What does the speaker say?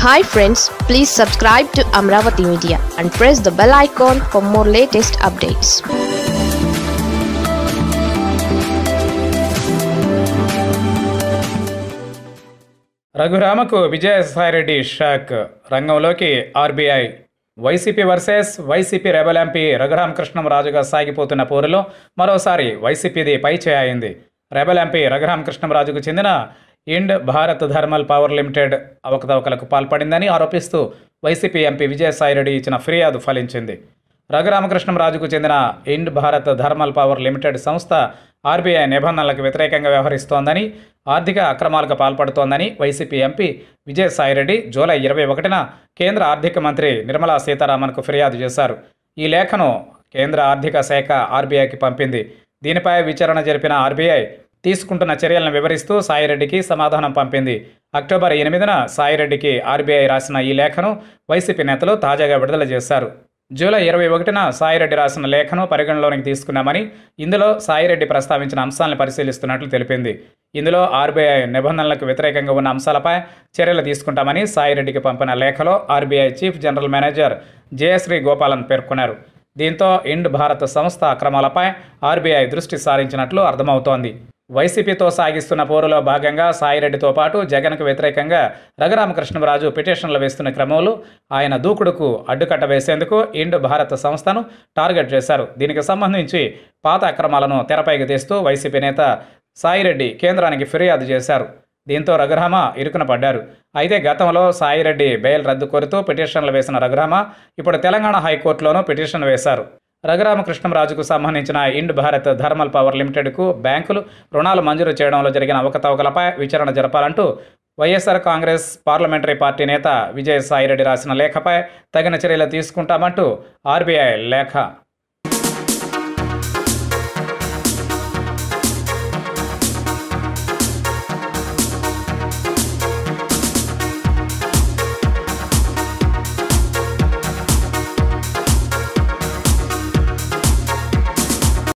hi friends please subscribe to Amaravati media and press the bell icon for more latest updates రఘురామకు Vijayasai Reddy shock రంగంలోకి RBI YCP versus YCP rebel MP రఘురామకృష్ణంరాజుగా సాగిపోతున్న పోరులో మరోసారి వైసీపీది పై చేయింది రెబల్ ఎంపీ రఘురామకృష్ణంరాజుకు చెందిన Ind Bharat thermal power limited అవకతవకలకు పాల్పడిందని ఆరోపిస్తూ వైసీపీ ఎంపీ విజయసాయిరెడ్డి ఇచ్చిన ఫిర్యాదు ఫలించింది రఘురామకృష్ణంరాజుకు చెందిన Ind Bharat thermal power limited సంస్థ ఆర్బీఐ నిబంధనలకు వ్యతిరేకంగా వ్యవహరిస్తోందని ఆర్థిక అక్రమాలకు పాల్పడుతోందని వైసీపీ ఎంపీ విజయసాయిరెడ్డి జూలై ఇరవై ఒకటిన కేంద్ర ఆర్థిక మంత్రి నిర్మలా సీతారామన్కు ఫిర్యాదు చేశారు ఈ లేఖను కేంద్ర ఆర్థిక శాఖ ఆర్బీఐకి పంపింది దీనిపై విచారణ జరిపిన ఆర్బీఐ తీసుకుంటున్న చర్యలను వివరిస్తూ సాయిరెడ్డికి సమాధానం పంపింది అక్టోబర్ ఎనిమిదిన సాయిరెడ్డికి ఆర్బీఐ రాసిన ఈ లేఖను వైసీపీ నేతలు తాజాగా విడుదల చేశారు జూలై ఇరవై ఒకటిన సాయిరెడ్డి రాసిన లేఖను పరిగణలోనికి తీసుకున్నామని ఇందులో సాయిరెడ్డి ప్రస్తావించిన అంశాలను పరిశీలిస్తున్నట్లు తెలిపింది ఇందులో ఆర్బీఐ నిబంధనలకు వ్యతిరేకంగా ఉన్న అంశాలపై చర్యలు తీసుకుంటామని సాయిరెడ్డికి పంపిన లేఖలో RBI chief general manager Jayashree Gopalan పేర్కొన్నారు దీంతో ఇండ్ భారత్ సంస్థ అక్రమాలపై ఆర్బీఐ దృష్టి సారించినట్లు అర్థమవుతోంది వైసీపీతో సాగిస్తున్న పోరులో భాగంగా సాయిరెడ్డితో పాటు జగన్కు వ్యతిరేకంగా రఘురామకృష్ణరాజు పిటిషన్లు వేస్తున్న క్రమంలో ఆయన దూకుడుకు అడ్డుకట్ట వేసేందుకు ఇండ్ భారత్ సంస్థను టార్గెట్ చేశారు దీనికి సంబంధించి పాత అక్రమాలను తెరపైకి తీస్తూ వైసీపీ నేత సాయిరెడ్డి కేంద్రానికి ఫిర్యాదు చేశారు దీంతో రఘురామ ఇరుకున పడ్డారు అయితే గతంలో సాయిరెడ్డి బెయిల్ రద్దు కోరుతూ పిటిషన్లు వేసిన రఘురామ ఇప్పుడు తెలంగాణ హైకోర్టులోనూ పిటిషన్ వేశారు రఘురామకృష్ణంరాజుకు సంబంధించిన ఇండ్ భారత్ థర్మల్ పవర్ లిమిటెడ్కు బ్యాంకులు రుణాలు మంజూరు చేయడంలో జరిగిన అవకతవకలపై విచారణ జరపాలంటూ వైఎస్ఆర్ కాంగ్రెస్ పార్లమెంటరీ పార్టీ నేత విజయసాయిరెడ్డి రాసిన లేఖపై తగిన చర్యలు తీసుకుంటామంటూ ఆర్బీఐ లేఖ